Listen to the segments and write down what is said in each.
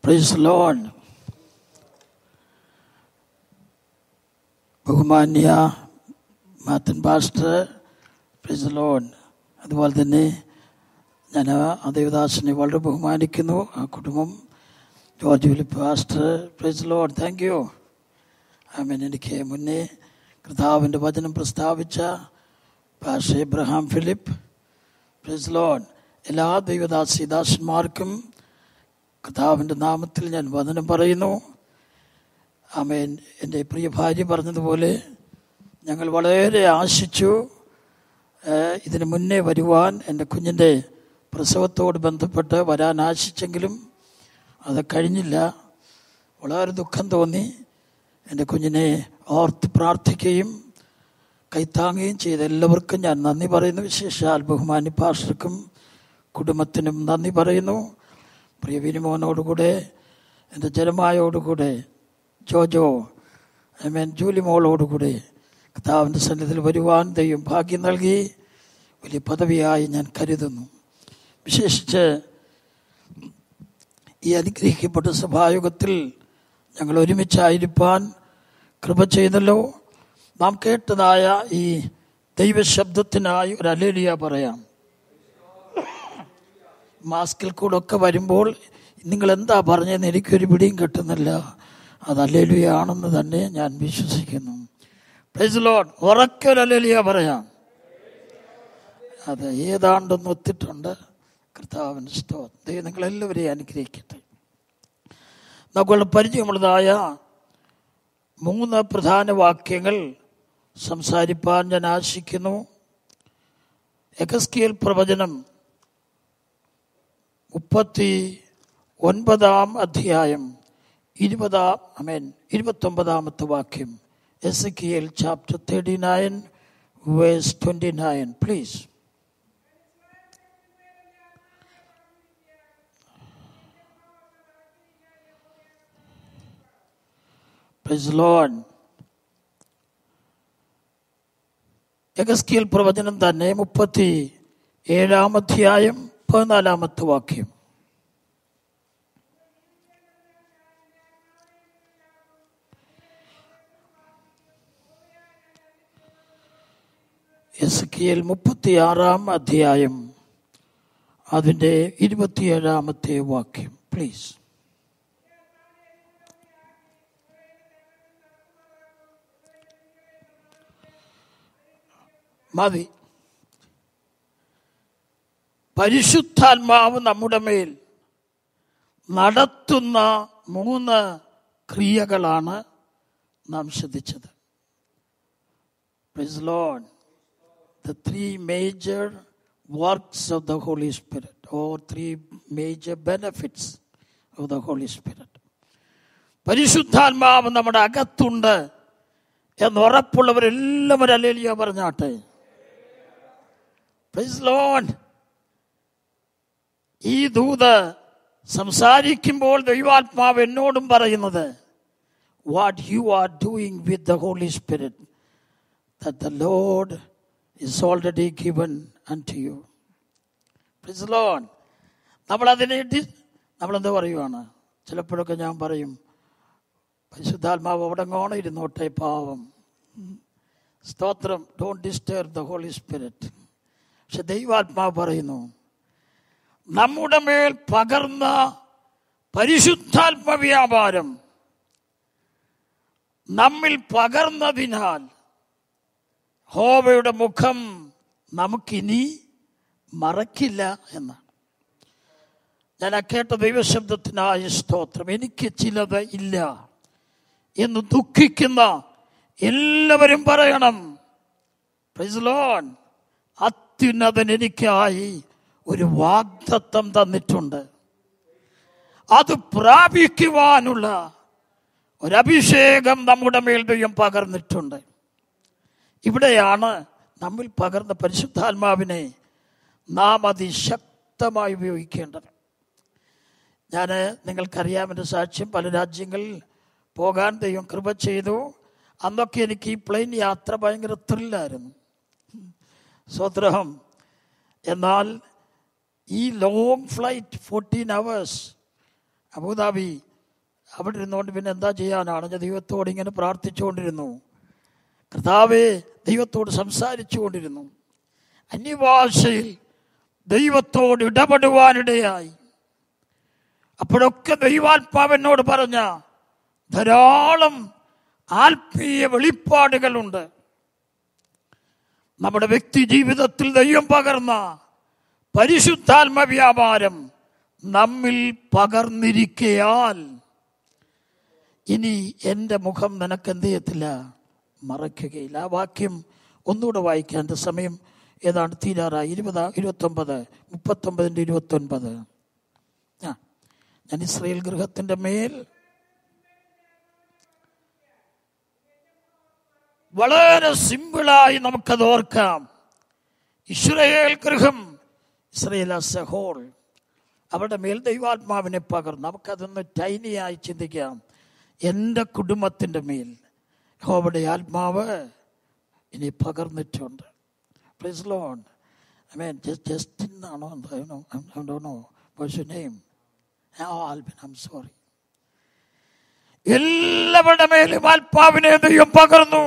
Price loan ബഹുമാന്യ Mathan pastor praise loan അതുപോലെ തന്നെ ഞാൻ ആ ദേവദാസിനെ വളരെ ബഹുമാനിക്കുന്നു ആ കുടുംബം George Philip pastor praise Lord thank you ആമേൻ എനിക്ക് മുന്നേ കർത്താവിൻ്റെ വചനം പ്രസ്താവിച്ച pastor Abraham Philip praise Lord എല്ലാ ദൈവദാസി ദാസന്മാർക്കും കർത്താവിൻ്റെ നാമത്തിൽ ഞാൻ വചനം പറയുന്നു ആമേൻ എൻ്റെ പ്രിയ ഭാര്യ പറഞ്ഞതുപോലെ ഞങ്ങൾ വളരെ ആശിച്ചു ഏഹ്, ഇതിന് മുന്നേ വരുവാൻ എൻ്റെ കുഞ്ഞിൻ്റെ പ്രസവത്തോട് ബന്ധപ്പെട്ട് വരാൻ ആശിച്ചെങ്കിലും അത് കഴിഞ്ഞില്ല വളരെ ദുഃഖം തോന്നി എൻ്റെ കുഞ്ഞിനെ ഓർത്ത് പ്രാർത്ഥിക്കുകയും കൈത്താങ്ങുകയും ചെയ്ത എല്ലാവർക്കും ഞാൻ നന്ദി പറയുന്നു വിശേഷാൽ ബഹുമാനി പാസ്റ്റർക്കും കുടുംബത്തിനും നന്ദി പറയുന്നു പ്രിയ വിനിമോനോടുകൂടെ എൻ്റെ ജനമായോടുകൂടെ ജോജോ ഐ മീൻ ജൂലി മോളോടുകൂടെ കർത്താവിൻ്റെ സന്നിധിയിൽ വരുവാൻ ദൈവം ഭാഗ്യം നൽകി വലിയ പദവിയായി ഞാൻ കരുതുന്നു വിശേഷിച്ച് ഈ അനുഗ്രഹിക്കപ്പെട്ട സഭായുഗത്തിൽ ഞങ്ങൾ ഒരുമിച്ചായിരിക്കാൻ കൃപ ചെയ്തല്ലോ നാം കേട്ടതായ ഈ ദൈവശബ്ദത്തിനായി ഒരു അലേലിയ പറയാം മാസ്കിൽ കൂടെ ഒക്കെ വരുമ്പോൾ നിങ്ങൾ എന്താ പറഞ്ഞതെന്ന് എനിക്കൊരു പിടിയും കിട്ടുന്നില്ല അത് അലേലിയാണെന്ന് തന്നെ ഞാൻ വിശ്വസിക്കുന്നു പ്രൈസ് ലോഡ് ഉറക്കെ ഒരു അലേലിയ പറയാം അത് ഏതാണ്ടൊന്ന് ഒത്തിട്ടുണ്ട് കർത്താവിന് സ്തോത്രം ദൈവം നിങ്ങളെല്ലാവരെയും അനുഗ്രഹിക്കട്ടെ നമുക്ക് പരിചയമുള്ളതായ മൂന്ന് പ്രധാന വാക്യങ്ങൾ സംസാരിപ്പാൻ ഞാൻ ആശിക്കുന്നു എക്കസ്കിയൽ പ്രവചനം മുപ്പത്തി ഒൻപതാം അധ്യായം ഇരുപതാം അമേൻ ഇരുപത്തൊമ്പതാമത്തെ വാക്യം Ezekiel chapter thirty nine verse twenty nine please Praise the Lord. Ezekiel പ്രവചനം തന്നെ മുപ്പത്തി ഏഴാം അധ്യായം പതിനാലാമത്തെ വാക്യം എസ്കിയൽ മുപ്പത്തിയാറാം അധ്യായം അതിൻ്റെ ഇരുപത്തിയേഴാമത്തെ വാക്യം പ്ലീസ് മതി പരിശുദ്ധാത്മാവ് നമ്മുടെ മേൽ നടത്തുന്ന മൂന്ന് ക്രിയകളാണ് നാം ശ്രദ്ധിച്ചത് Praise the Lord. The three major works of the Holy Spirit, or three major benefits of the Holy Spirit. പരിശുദ്ധാത്മാവ് നമ്മുടെ അകത്തുണ്ട് എന്ന് ഉറപ്പുള്ളവരെല്ലാവരും അല്ലേലിയ പറഞ്ഞാട്ടെ Praise the Lord. ഈ ദൂത് സംസാരിക്കുമ്പോൾ ദൈവാത്മാവ് എന്നോടും പറയുന്നത് what you are doing with the holy spirit that the Lord is already given unto you. Praise the Lord. നമ്മളതിനെ ഡി- നമ്മളെന്താ പറയുവാണ് ചിലപ്പോഴൊക്കെ ഞാൻ പറയും പരിശുദ്ധാത്മാവ് അവിടെ അങ്ങോണം ഇരുന്നോട്ടെ പാവം സ്തോത്രം don't disturb the holy spirit പക്ഷെ ദൈവാത്മാവ് പറയുന്നു നമ്മുടെ മേൽ പകർന്ന പരിശുദ്ധാത്മ വ്യാപാരം നമ്മിൽ പകർന്നതിനാൽ ഹോവയുടെ മുഖം നമുക്കിനി മറക്കില്ല എന്നാണ് ഞാൻ ആ കേട്ട ദൈവശബ്ദത്തിനായ സ്തോത്രം എനിക്ക് ചിലത് ഇല്ല എന്ന് ദുഃഖിക്കുന്ന എല്ലാവരും പറയണം Praise the Lord. അത്യുന്നതൻ എനിക്കായി ഒരു വാഗ്ദത്തം തന്നിട്ടുണ്ട് അത് പ്രാപിക്കുവാനുള്ള ഒരഭിഷേകം നമ്മുടെ മേൽ ദൈവം പകർന്നിട്ടുണ്ട് ഇവിടെയാണ് നമ്മിൽ പകർന്ന പരിശുദ്ധാത്മാവിനെ നാം അതിശക്തമായി ഉപയോഗിക്കേണ്ടത് ഞാൻ നിങ്ങൾക്കറിയാം എൻ്റെ സാക്ഷ്യം പല രാജ്യങ്ങളിൽ പോകാൻ ദൈവം കൃപ ചെയ്തു അന്നൊക്കെ എനിക്ക് ഈ പ്ലെയിൻ യാത്ര ഭയങ്കര ത്രില്ലായിരുന്നു സ്വത്രഹം എന്നാൽ ഈ ലോങ് ഫ്ലൈറ്റ് ഫോർട്ടീൻ അവേഴ്സ് അബുദാബി അവിടെ ഇരുന്നുകൊണ്ട് പിന്നെ എന്താ ചെയ്യാനാണ് ഞാൻ ദൈവത്തോട് ഇങ്ങനെ പ്രാർത്ഥിച്ചുകൊണ്ടിരുന്നു കർത്താവെ ദൈവത്തോട് സംസാരിച്ചു കൊണ്ടിരുന്നു അന്യഭാഷയിൽ ദൈവത്തോട് ഇടപെടുവാനിടയായി അപ്പോഴൊക്കെ ദൈവാത്മാവെന്നോട് പറഞ്ഞ ധാരാളം ആത്മീയ വെളിപ്പാടുകളുണ്ട് നമ്മുടെ വ്യക്തി ജീവിതത്തിൽ ദൈവം പകർന്ന പരിശുദ്ധാത്മ വ്യാപാരം നമ്മിൽ പകർന്നിരിക്കയാൽ ഇനി എൻ്റെ മുഖം നിനക്ക് എന്ത് ചെയ്യത്തില്ല മറയ്ക്കുകയില്ല ആ വാക്യം ഒന്നുകൂടെ വായിക്കാൻ എൻ്റെ സമയം ഏതാണ്ട് തീരാറായി ഇരുപത് ഇരുപത്തൊമ്പത് മുപ്പത്തൊമ്പതിൻ്റെ ഇരുപത്തൊൻപത് ആ ഞാൻ ഇസ്രയേൽ ഗൃഹത്തിൻ്റെ മേൽ വളരെ സിമ്പിളായി നമുക്കത് ഓർക്കാം ഇസ്രയേൽ ഗൃഹം ഇസ്രയേൽ ആസ് എ ഹോൾ അവരുടെ മേൽ ദൈവാത്മാവിനെ പകർന്നു നമുക്കതൊന്ന് ടൈനിയായി ചിന്തിക്കാം എൻ്റെ കുടുംബത്തിൻ്റെ മേൽ ഹോബയുടെ ആത്മാവ് ഇനി പകർന്നിട്ടുണ്ട് praise Lord I mean Justin ആണോ no what's you name Albin I'm sorry എല്ലാവരുടെ മേലും ആത്മാവിനെ ദൈവം പകർന്നു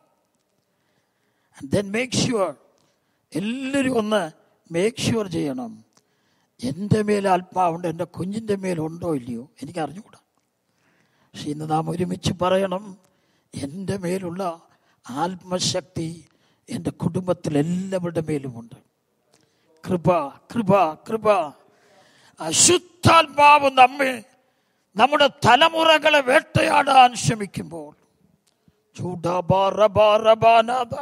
ദെൻ മേക്ക് ഷുവർ എല്ലാവരും ഒന്ന് മേക്ക് ഷുവർ ചെയ്യണം എൻ്റെ മേൽ ആത്മാവുണ്ട് എൻ്റെ കുഞ്ഞിൻ്റെ മേലുണ്ടോ ഇല്ലയോ എനിക്ക് അറിഞ്ഞുകൂടാ പക്ഷെ ഇന്ന് നാം ഒരുമിച്ച് പറയണം എൻ്റെ മേലുള്ള ആത്മശക്തി എൻ്റെ കുടുംബത്തിൽ എല്ലാവരുടെ മേലുമുണ്ട് കൃപ കൃപ കൃപ അശുദ്ധാത്മാവ് നമ്മെ നമ്മുടെ തലമുറകളെ വേട്ടയാടാൻ ശ്രമിക്കുമ്പോൾ ചൂടാബാറബാറബാനാഥ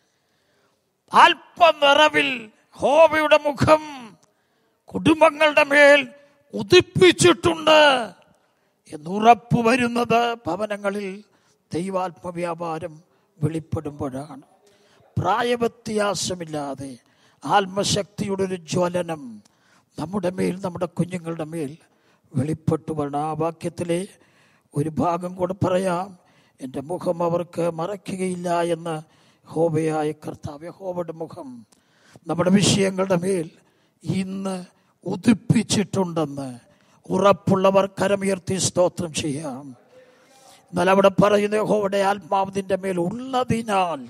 അല്പനിറവിൽ ഹോവയുടെ മുഖം കുടുംബങ്ങളുടെ മേൽ ഉദിപ്പിച്ചിട്ടുണ്ട് എന്നുറപ്പ് വരുന്നത് ഭവനങ്ങളിൽ ദൈവാത്മവ്യാപാരം വെളിപ്പെടുമ്പോഴാണ് പ്രായവ്യത്യാസമില്ലാതെ ആത്മശക്തിയുടെ ഒരു ജ്വലനം നമ്മുടെ മേൽ നമ്മുടെ കുഞ്ഞുങ്ങളുടെ മേൽ വെളിപ്പെട്ടു വരണം ആ വാക്യത്തിലെ ഒരു ഭാഗം കൂടെ പറയാം എൻ്റെ മുഖം അവർക്ക് മറയ്ക്കുകയില്ല എന്ന് ഹോബയായ കർത്താവ് ഹോബയുടെ മുഖം നമ്മുടെ വിഷയങ്ങളുടെ മേൽ ഇന്ന് ഉദിപ്പിച്ചിട്ടുണ്ടെന്ന് ഉറപ്പുള്ളവർ കരമുയർത്തി സ്തോത്രം ചെയ്യാം എന്നാൽ അവിടെ പറയുന്ന യഹോവയുടെ ആത്മാവിന്റെ മേൽ ഉള്ളതിനാൽ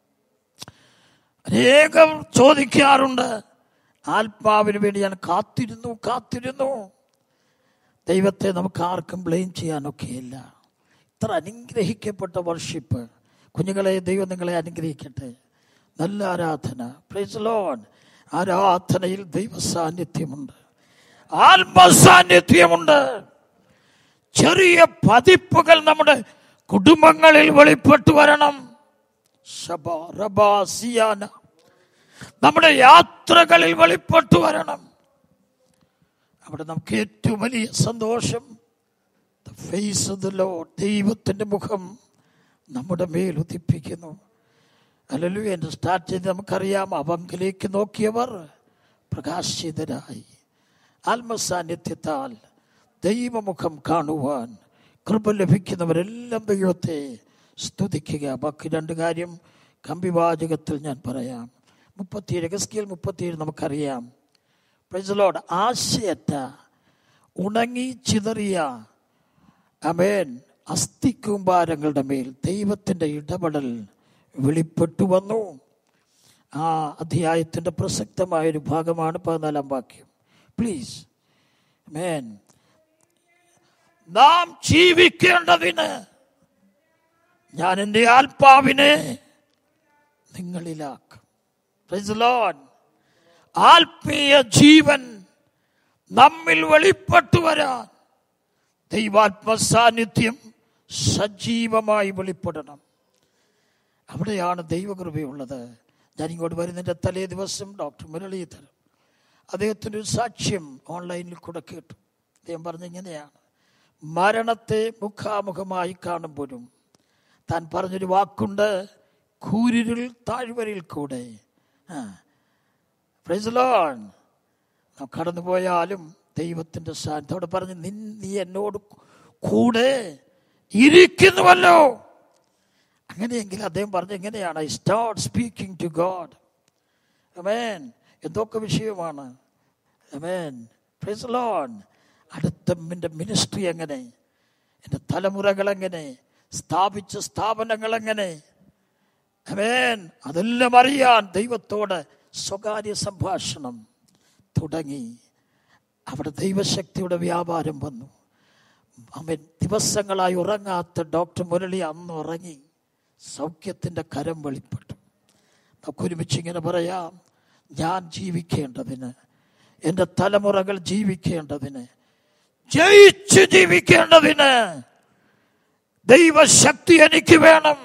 അനേകം ചോദിക്കാറുണ്ട് ആത്മാവിന് വേണ്ടി ഞാൻ കാത്തിരുന്നു കാത്തിരുന്നു ദൈവത്തെ നമുക്ക് ആർക്കും ബ്ലെയിം ചെയ്യാനൊക്കെയില്ല ഇത്ര അനുഗ്രഹിക്കപ്പെട്ട വർഷിപ്പ് കുഞ്ഞുങ്ങളെ ദൈവം നിങ്ങളെ അനുഗ്രഹിക്കട്ടെ നല്ല ആരാധന പ്ലീസ് ലോൺ ആരാധനയിൽ ദൈവ സാന്നിധ്യമുണ്ട് ആത്മസാന്നിധ്യമുണ്ട് ചെറിയ പതിപ്പുകൾ നമ്മുടെ കുടുംബങ്ങളിൽ വെളിപ്പെട്ടു വരണം ശബ, റബ, സിയാന. നമ്മുടെ യാത്രകളിൽ വെളിപ്പെട്ടു വരണം അവിടെ നമുക്ക് ഏറ്റവും വലിയ സന്തോഷം ഫേസ് ഓഫ് ദ ലോഡ് ദൈവത്തിന്റെ മുഖം നമ്മുടെ മേൽ ഉദിപ്പിക്കുന്നു അല്ലല്ലോ എൻ്റെ സ്റ്റാർട്ട് ചെയ്ത് നമുക്കറിയാം അവങ്കിലേക്ക് നോക്കിയവർ പ്രകാശിതരായി ആത്മസാന്നിധ്യത്താൽ ദൈവമുഖം കാണുവാൻ കൃപ ലഭിക്കുന്നവരെല്ലാം ദൈവത്തെ സ്തുതിക്കുക ബാക്കി രണ്ട് കാര്യം കമ്പിവാചകത്തിൽ ഞാൻ പറയാം മുപ്പത്തിയേഴ് ഗസ്കിയൽ മുപ്പത്തിയേഴ് നമുക്കറിയാം പ്രൈസലോട് ആശയറ്റ ഉണങ്ങി ചിതറിയ അമേൻ അസ്ഥിക്കൂമ്പാരങ്ങളുടെ മേൽ ദൈവത്തിൻ്റെ ഇടപെടൽ വെളിപ്പെട്ടു വന്നു ആ അധ്യായത്തിൻ്റെ പ്രസക്തമായ ഒരു ഭാഗമാണ് പതിനാലാം വാക്യം പ്ലീസ് മേൻ നാം ജീവിക്കേണ്ടതിന് ഞാൻ എൻ്റെ ആത്മാവിനെ നിങ്ങളിലാക്കും Praise the Lord. ആത്മീയ ജീവൻ നമ്മിൽ വെളിപ്പെട്ടു വരാൻ ദൈവാത്മ സാന്നിധ്യം സജീവമായി വെളിപ്പെടണം അവിടെയാണ് ദൈവകൃപയുള്ളത് ഞാൻ ഇങ്ങോട്ട് വരുന്നതിൻ്റെ തലേ ദിവസം ഡോക്ടർ മുരളീധരൻ അദ്ദേഹത്തിൻ്റെ ഒരു സാക്ഷ്യം ഓൺലൈനിൽ കൂടെ കേട്ടു അദ്ദേഹം പറഞ്ഞ ഇങ്ങനെയാണ് മരണത്തെ മുഖാമുഖമായി കാണുമ്പോഴും താൻ പറഞ്ഞൊരു വാക്കുണ്ട് കൂരിരുൾ താഴ്വരയിൽ കൂടെ ആ Praise the Lord. നാം കടന്നുപോയാലും ദൈവത്തിന്റെ സാന്നിധ്യം അവിടെ പറഞ്ഞ് നിൻ നീ എന്നോട് കൂടെ ഇരിക്കുന്നുവല്ലോ അങ്ങനെയെങ്കിൽ അദ്ദേഹം പറഞ്ഞ എങ്ങനെയാണ് I start speaking to God അമേൻ എന്തൊക്കെ വിഷയമാണ് അമേൻ പ്രൈസ് ലോൺ അടുത്ത എൻ്റെ മിനിസ്ട്രി എങ്ങനെ എൻ്റെ തലമുറകൾ എങ്ങനെ സ്ഥാപിച്ച സ്ഥാപനങ്ങൾ എങ്ങനെ അമേൻ അതെല്ലാം അറിയാൻ ദൈവത്തോട് സ്വകാര്യ സംഭാഷണം തുടങ്ങി അവിടെ ദൈവശക്തിയുടെ വ്യാപാരം വന്നു അവൻ ദിവസങ്ങളായി ഉറങ്ങാത്ത ഡോക്ടർ മുരളി അന്ന് ഉറങ്ങി സൗഖ്യത്തിൻ്റെ കരം വെളിപ്പെട്ടു നമുക്കൊരുമിച്ച് ഇങ്ങനെ പറയാം ഞാൻ ജീവിക്കേണ്ടതിന് എൻ്റെ തലമുറകൾ ജീവിക്കേണ്ടതിന് ജയിച്ച് ജീവിക്കേണ്ടതിന് ദൈവശക്തി എനിക്ക് വേണം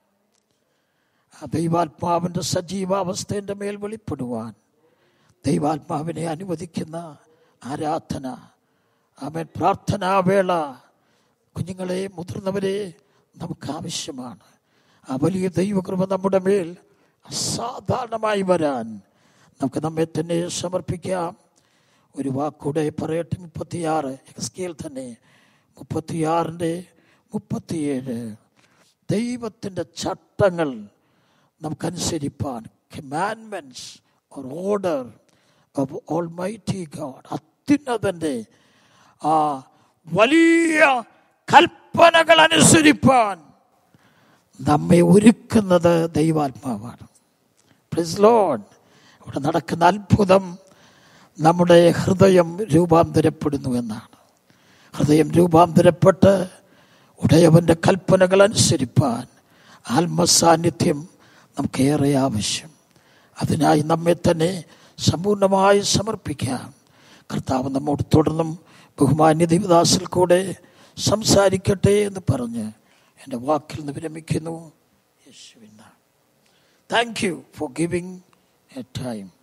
ആ ദൈവാത്മാവിൻ്റെ സജീവാവസ്ഥ എൻ്റെ മേൽ വെളിപ്പെടുവാൻ ദൈവാത്മാവിനെ അനുവദിക്കുന്ന ആരാധന അവൻ പ്രാർത്ഥനാവേള കുഞ്ഞുങ്ങളെ മുതിർന്നവരെ നമുക്ക് ആവശ്യമാണ് ആ വലിയ ദൈവകൃപ നമ്മുടെ മേൽ അസാധാരണമായി വരാൻ നമുക്ക് നമ്മെ തന്നെ സമർപ്പിക്കാം ഒരു വാക്കൂടെ പറയട്ടെ മുപ്പത്തിയാറ് എക്സ്കേൽ തന്നെ മുപ്പത്തിയാറിൻ്റെ മുപ്പത്തിയേഴ് ദൈവത്തിൻ്റെ ചട്ടങ്ങൾ നമുക്കനുസരിപ്പാൻ commandments or order of almighty God അത്യുന്നതൻ്റെ ആ വലിയ കൽപ്പനകൾ അനുസരിപ്പാൻ നമ്മെ ഒരുക്കുന്നത് ദൈവാത്മാവാണ് പ്രിസ് ലോഡ് അവിടെ നടക്കുന്ന അത്ഭുതം നമ്മുടെ ഹൃദയം രൂപാന്തരപ്പെടുന്നു എന്നാണ് ഹൃദയം രൂപാന്തരപ്പെട്ട് ഉടയവൻ്റെ കൽപ്പനകൾ അനുസരിപ്പാൻ ആത്മസാന്നിധ്യം നമുക്കേറെ ആവശ്യം അതിനായി നമ്മെ തന്നെ സമ്പൂർണ്ണമായി സമർപ്പിക്കാം കർത്താവ് നമ്മോട് തുടർന്നും ബഹുമാന്യ ദേവദാസിൽ കൂടെ സംസാരിക്കട്ടെ എന്ന് പറഞ്ഞ് എൻ്റെ വാക്കിൽ നിന്ന് വിരമിക്കുന്നു യേശുവിന thank you for giving a time